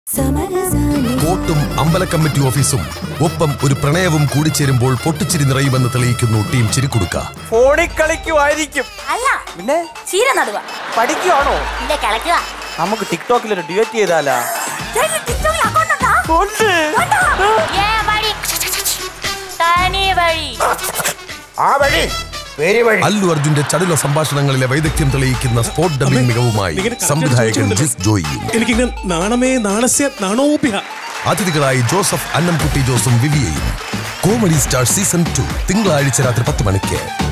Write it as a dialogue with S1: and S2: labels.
S1: കോട്ടും അമ്പല കമ്മിറ്റി ഓഫീസും ഒപ്പം ഒരു പ്രണയവും കൂടിച്ചേരുമ്പോൾ പൊട്ടിച്ചിരി നിറയുമെന്ന് തെളിയിക്കുന്നു ടീം ചിരിക്കുടുക്ക
S2: ഫോണിൽ കളിക്കുമായിരിക്കും
S3: അല്ല
S2: പിന്നെ
S3: ചീര നടുക
S2: പഠിക്കുവാണോ
S3: ഇല്ല കിളക്കുക
S2: നമുക്ക് ടിക്ടോക്കിൽ ഒരു ഡ്യൂറ്റ് ചെയ്താലാ ഉണ്ട്
S3: ഏ വഴി തനി വഴി
S4: ആ വഴി പേര് വഴി
S1: അല്ലു അർജുന്റെ ചടുല സംഭാഷണങ്ങളിലെ വൈദഗ്ധ്യം തെളിയിക്കുന്ന സ്പോട്ട് ഡബിംഗ് മികവുമായി
S5: ഇങ്ങനെ correct
S1: സംവിധായകൻ
S5: ചോദിച്ചുകൊണ്ടല്ലോ.
S1: ജിസ് ജോയിയും
S5: എനിക്കിങ്ങനെ നാണമേ നാണസ്യ നാണോപ്യ
S1: അതിഥികളായി ജോസഫ് അന്നംകുട്ടി ജോസും വിവിയയും കോമഡി സ്റ്റാർ സീസൺ ടു തിങ്കളാഴ്ച രാത്രി പത്ത് മണിക്ക്